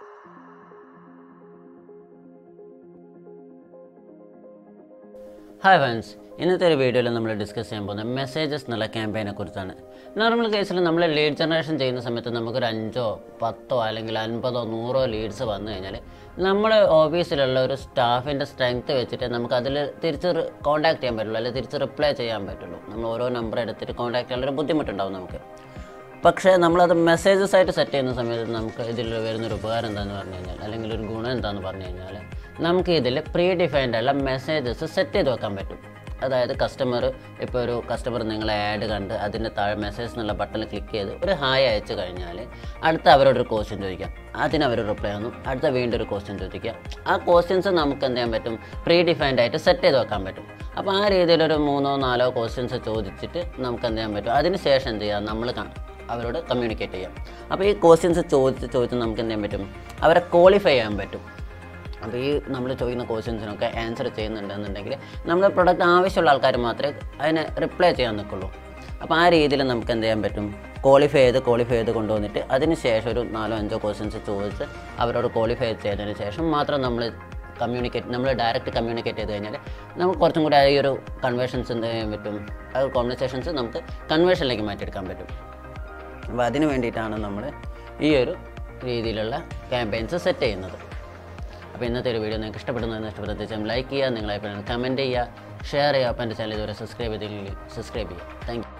hi friends ഇന്നത്തെ ഒരു വീഡിയോയിൽ നമ്മൾ ഡിസ്കസ് ചെയ്യാൻ പോകുന്നത് മെസ്സേജസ് എന്നുള്ള ക്യാമ്പയിനെ കുറിച്ചാണ് നോർമൽ കേസിൽ നമ്മൾ ലീഡ് ജനറേഷൻ ചെയ്യുന്ന സമയത്ത് നമുക്കൊരു അഞ്ചോ പത്തോ അല്ലെങ്കിൽ അൻപതോ നൂറോ ലീഡ്സ് വന്നു കഴിഞ്ഞാൽ നമ്മുടെ ഓഫീസിലുള്ള ഒരു സ്റ്റാഫിൻ്റെ സ്ട്രെങ്ത് വെച്ചിട്ട് നമുക്ക് അതിൽ തിരിച്ച് കോൺടാക്ട് ചെയ്യാൻ പറ്റുള്ളൂ അല്ലെങ്കിൽ തിരിച്ച് റിപ്ലൈ ചെയ്യാൻ പറ്റുള്ളൂ നമ്മൾ ഓരോ നമ്പർ എടുത്തിട്ട് കോൺടാക്ട് ചെയ്യാനുള്ള ബുദ്ധിമുട്ടുണ്ടാവും നമുക്ക് പക്ഷേ നമ്മളത് മെസ്സേജസ് ആയിട്ട് സെറ്റ് ചെയ്യുന്ന സമയത്ത് നമുക്ക് ഇതിൽ വരുന്നൊരു ഉപകാരം എന്താണെന്ന് പറഞ്ഞു കഴിഞ്ഞാൽ അല്ലെങ്കിൽ ഒരു ഗുണം എന്താണെന്ന് പറഞ്ഞു കഴിഞ്ഞാൽ നമുക്ക് ഇതിൽ പ്രീ ഡിഫൈൻഡ് ഉള്ള മെസ്സേജസ് സെറ്റ് ചെയ്ത് വെക്കാൻ പറ്റും അതായത് കസ്റ്റമർ ഇപ്പോൾ ഒരു കസ്റ്റമർ നിങ്ങളെ ആഡ് കണ്ട് അതിൻ്റെ താഴെ മെസ്സേജ് എന്നുള്ള ബട്ടണിൽ ക്ലിക്ക് ചെയ്ത് ഒരു ഹായ് അയച്ചു കഴിഞ്ഞാൽ അടുത്ത അവരോടൊരു ക്വസ്റ്റ്യൻ ചോദിക്കാം അതിന് അവർ റിപ്ലൈ തന്നു അടുത്ത വീണ്ടും ഒരു ക്വസ്റ്റ്യൻ ചോദിക്കുക ആ ക്വസ്റ്റ്യൻസ് നമുക്ക് എന്ത് ചെയ്യാൻ പറ്റും പ്രീ ഡിഫൈൻഡ് ആയിട്ട് സെറ്റ് ചെയ്ത് വെക്കാൻ പറ്റും അപ്പോൾ ആ രീതിയിലൊരു മൂന്നോ നാലോ ക്വസ്റ്റ്യൻസ് ചോദിച്ചിട്ട് നമുക്ക് എന്ത് ചെയ്യാൻ പറ്റും അതിന് ശേഷം എന്ത് ചെയ്യാം നമ്മൾ അവരോട് കമ്മ്യൂണിക്കേറ്റ് ചെയ്യാം അപ്പോൾ ഈ ക്വസ്റ്റ്യൻസ് ചോദിച്ച് ചോദിച്ച് നമുക്ക് എന്ത് ചെയ്യാൻ പറ്റും അവരെ ക്വാളിഫൈ ചെയ്യാൻ പറ്റും അപ്പോൾ ഈ നമ്മൾ ചോദിക്കുന്ന ക്വസ്റ്റ്യൻസിനൊക്കെ ആൻസർ ചെയ്യുന്നുണ്ടെന്നുണ്ടെങ്കിൽ നമ്മുടെ പ്രൊഡക്റ്റ് ആവശ്യമുള്ള ആൾക്കാർ മാത്രമേ അതിനെ റിപ്ലൈ ചെയ്യാൻ നിൽക്കുള്ളൂ അപ്പോൾ ആ രീതിയിൽ നമുക്ക് എന്ത് ചെയ്യാൻ പറ്റും ക്വാളിഫൈ ചെയ്ത് ക്വാളിഫൈ ചെയ്ത് കൊണ്ടുവന്നിട്ട് അതിന് ശേഷം ഒരു നാലോ അഞ്ചോ ക്വസ്റ്റ്യൻസ് ചോദിച്ച് അവരോട് ക്വാളിഫൈ ചെയ്തതിന് ശേഷം മാത്രം നമ്മൾ കമ്മ്യൂണിക്കേറ്റ് നമ്മൾ ഡയറക്റ്റ് കമ്മ്യൂണിക്കേറ്റ് ചെയ്ത് കഴിഞ്ഞാൽ നമുക്ക് കുറച്ചും കൂടി ആ ഈ ഒരു കൺവേർഷൻസ് എന്ത് ചെയ്യാൻ പറ്റും ആ ഒരു കോൺവെർസേഷൻസ് നമുക്ക് കൺവേർഷനിലേക്ക് മാറ്റിയെടുക്കാൻ പറ്റും അപ്പോൾ അതിന് വേണ്ടിയിട്ടാണ് നമ്മൾ ഈ ഒരു രീതിയിലുള്ള ക്യാമ്പയിൻസ് സെറ്റ് ചെയ്യുന്നത് അപ്പോൾ ഇന്നത്തെ ഒരു വീഡിയോ നിങ്ങൾക്ക് ഇഷ്ടപ്പെടുന്നതെന്ന് ഇഷ്ടപ്പെടുന്ന തീർച്ചയായും ലൈക്ക് ചെയ്യുക നിങ്ങളെ കമൻറ്റ് ചെയ്യുക ഷെയർ ചെയ്യുക അപ്പോൾ എൻ്റെ ചാനൽ ഇതുവരെ സബ്സ്ക്രൈബ് ചെയ്തില്ലെങ്കിൽ സബ്സ്ക്രൈബ് ചെയ്യുക താങ്ക്